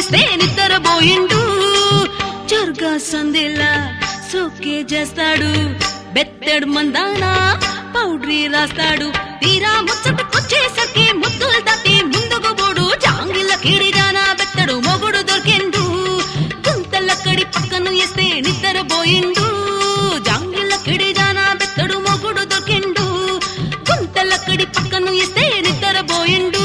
ఇస్తే నిద్రపోయిండు జరుగా సందేలా సోకే చేస్తాడు బెత్తెడు మందానా పౌడ్రీ రాస్తాడు తీరా ముచ్చటకొచ్చేసరికి ముద్దులు తట్టి ముందుకు పోడు జాంగిల కిడిగానా బెత్తడు మొగుడు దొరికిండు గుంతలక్కడి పక్కను ఇస్తే నిద్రపోయిండు జాంగిల కిడిగానా బెత్తడు మొగుడు దొరికిండు గుంతలక్కడి పక్కను ఇస్తే నిద్రపోయిండు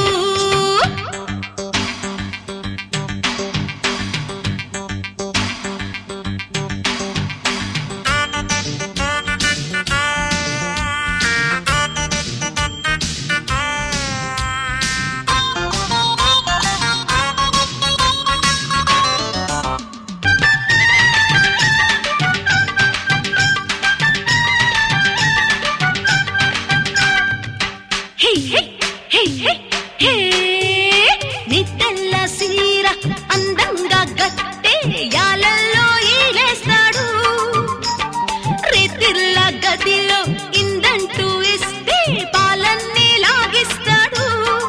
హే హే హే హే హే నీ తెల్ల సీర అందంగా గట్టే యాలల్లో ఈలేస్తాడు రేతిల్ల గదిలో ఇందంటూ ఇస్తే పాలన్నీ లాగిస్తాడు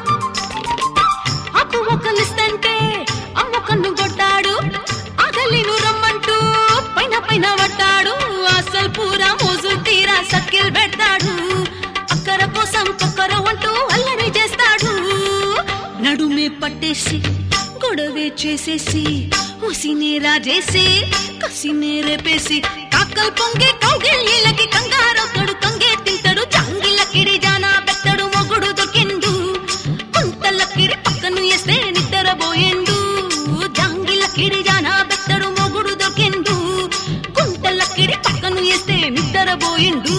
అప్పు ఒకలిస్తంటే అమ్మకన్ను కొట్టాడు అగలిను రమ్మంటూ పైన పైన పట్టాడు అసలు పూరా మోజు తీరా సక్కిల్ పెడతాడు అక్కర కోసం కొక్కర అంటూ అల్లరి చేస్తాడు నడుమే పట్టేసి గొడవే చేసేసి ఉసినే రాజేసి కసినే రేపేసి కాకల్ పొంగే కౌగిళ్ళకి కంగారొక్కడు కంగే తింటాడు జాంగిల కిడి జానా పెత్తడు మొగుడు దొరికిండు కుంతల కిడి పక్కను వేస్తే నిద్రపోయిండు జాంగిల కిడి జానా పెత్తడు మొగుడు దొరికిండు కుంతల కిడి పక్కను వేస్తే నిద్రపోయిండు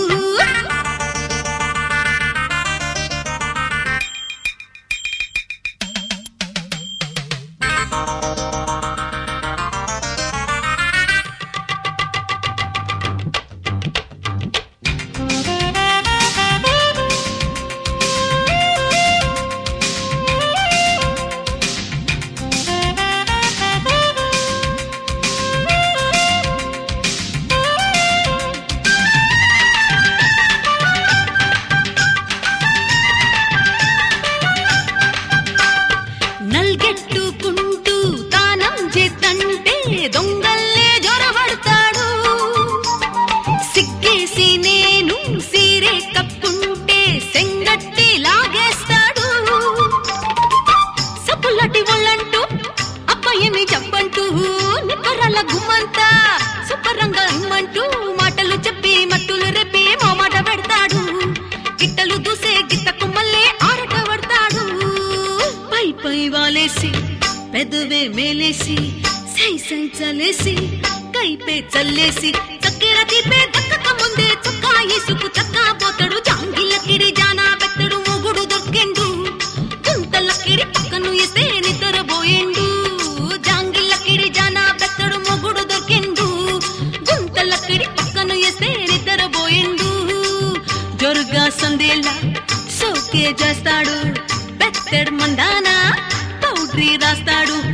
నల్గెట్టుకుంటూ తానం చేతంటే దొంగల్లే జొరబడతాడు సిగ్గేసి నేను సీరే కప్పుంటే సెంగట్టి లాగేస్తాడు సప్పులటి ఒళ్ళంటూ అప్పయ్యని చెప్పంటూ నిక్కరల గుమ్మంతా సుపరంగా ఇమ్మంటూ మాటలు చెప్పి మట్టులు రెప్పి మాట పెడతాడు గిట్టలు దూసే గిట్ట కుమ్మల్లే ఆరట పడతాడు పై పై వాలేసి పెదవే మేలేసి సై సై చలేసి కైపే చల్లేసి చక్కెర తీపే దక్కక ముందే చొక్కా ఇసుకు చక్కా పోతాడు జాంగిల కిడి జానా పెత్తడు మొగుడు దొరికిండు గుంతల కిడి పక్కను వేస్తే నిద్రపోయిండు జాంగిల కిడి జానా పెత్తడు మొగుడు దొరికిండు గుంతల కిడి పక్కను వేస్తే నిద్రపోయిండు జోరుగా సందేలా సోకే చేస్తాడు బెత్తెడు మందానా పౌడ్రీ రాస్తాడు